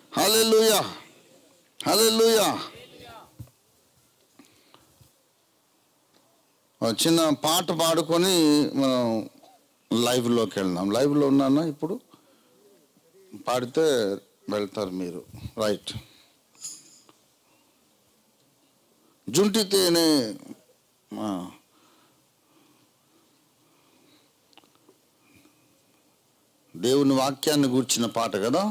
హల్లెలూయా హల్లెలూయా ఒక చిన్న పాట పాడుకొని మనం లైవ్లోకి వెళ్దాం లైవ్లో ఉన్నానా ఇప్పుడు పాడితే వెళ్తారు మీరు రైట్ జుంటి తేనె ఆ, దేవుని వాక్యాన్ని గూర్చిన పాట కదా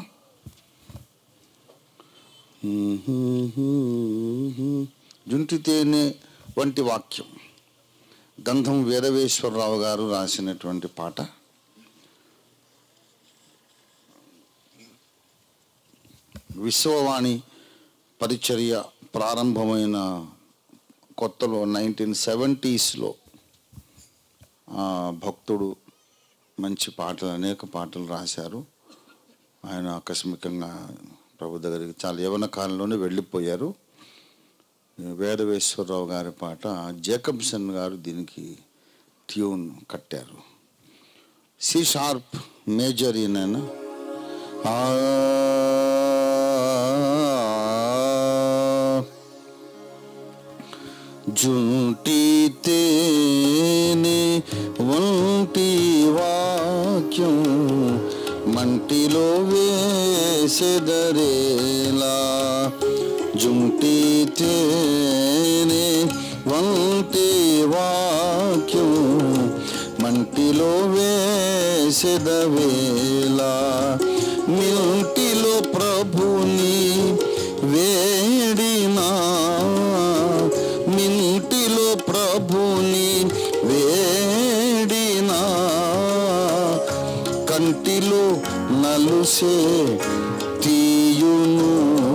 జుంటి తేనె వంటి వాక్యం గంధం వీరవేశ్వరరావు గారు రాసినటువంటి పాట విశ్వవాణి పరిచర్య ప్రారంభమైన కొత్తలో నైన్టీన్ సెవెంటీస్లో భక్తుడు మంచి పాటలు అనేక పాటలు రాశారు ఆయన ఆకస్మికంగా ప్రభు దగ్గరికి చాలా యవన కాలంలోనే వెళ్ళిపోయారు వేదవేశ్వరరావు గారి పాట జేకబ్సన్ గారు దీనికి ట్యూన్ కట్టారు సి షార్ప్ మేజర్ ఈయన జుంటి తేనె వంటి వాక్యం మంటిలో వేసెదరేలా జుంటి తేనె వంటి వాక్యం మంటిలో వేసెదవేలా మింటిలో ప్రభుని వేడినా మింటిలో ప్రభుని వేడినా కంటిలో నలుసే తీయును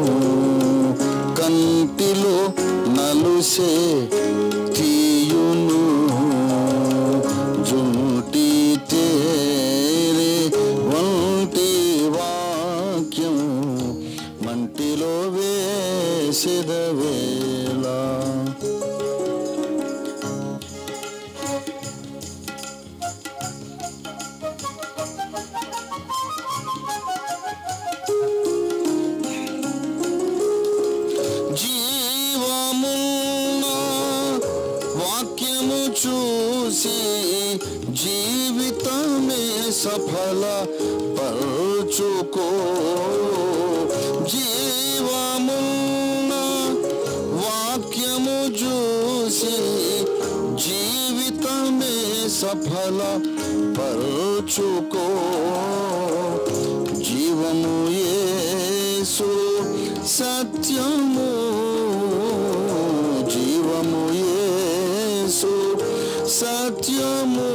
కంటిలో నలుసే తీయును జుంటి తేరే వంటి వాక్యం మంటిలో వేసిద వేళ జీవమున్న వాక్యము చూసి జీవితమే సఫల పరుచుకో జీవమున్న వాక్యము చూసి జీవితమే సఫల పరుచుకో జీవము యేసు సత్యము జీవము యేసు సత్యము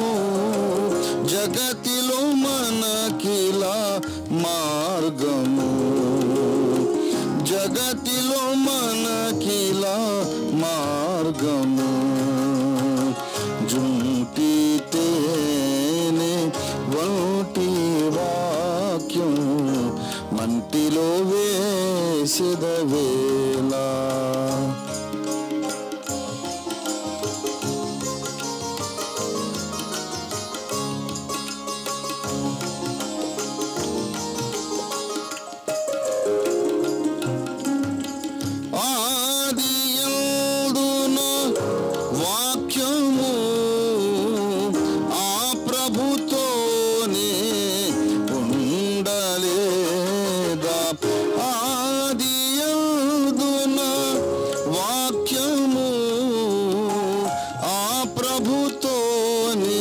జగతిలో మనకిలా మార్గము జగతిలో మనకిలా మార్గము జుంటి తేనె వంటి వాక్యం మంటిలో వేసిద వేళ ఆదియందున వాక్యము ఆ ప్రభుతోనే ఉండలేదా ఆదియందున వాక్యము ఆ ప్రభుతోనే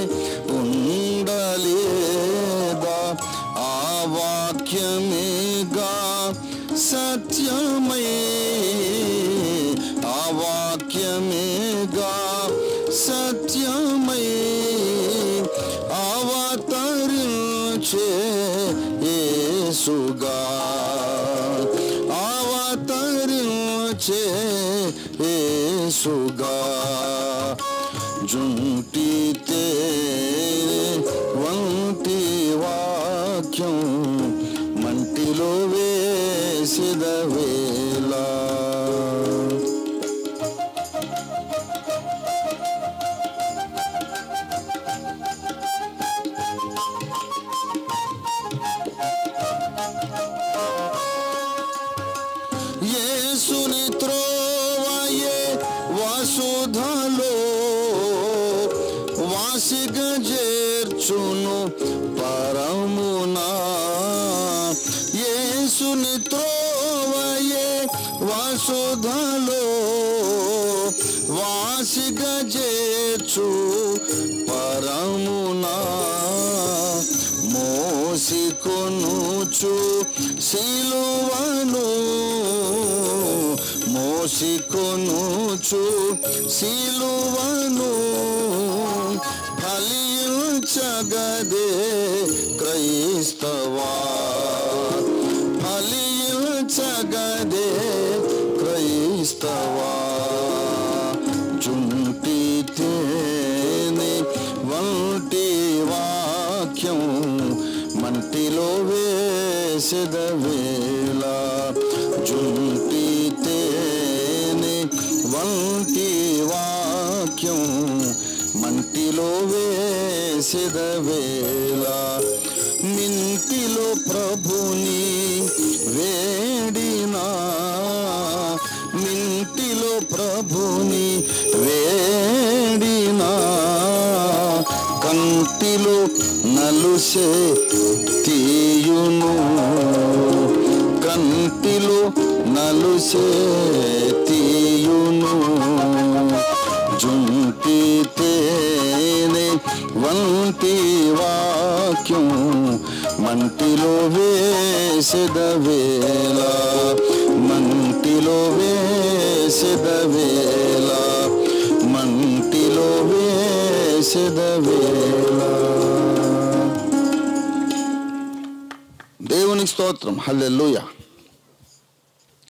ఉండలేదా ఆ వాక్యమేగా సత్యమై ఆ వాక్యమేగా సత్యమై అవతరించే యేసుగా అవతరించే యేసుగా జుంటి తేనె వంటి వాక్యం మంటిలో వేసిద వేళ యేసుని త్రోవయే వసుధలో వాసిగ చేర్చును పరమునా యేసుని త్రోవయే వసుధలో వాసిగ చేర్చు పరమునా మోసికొనుచు సిలువను మోసికొనుచు సిలువను ఫలించగదే క్రైస్తవా ఫలించగదే క్రైస్తవా జుంటి తేనె వంటి వాక్యం మంటిలో వేసెద వేళ జుంటి తేనె వంటి వాక్యం మంటిలో వేసెద వేళ మింటిలో ప్రభుని వేడినా మింటిలో ప్రభుని వేడినా కంటిలో నలుసే తీయును కంటిలో నలుసే తీయును జుంటి తేనె వంటి వాక్యం మంటిలో వేసెద వేళ మంటిలో వేసెద వేళ మంటిలో వేసెద వేళ దేవునికి స్తోత్రం హల్లెలూయా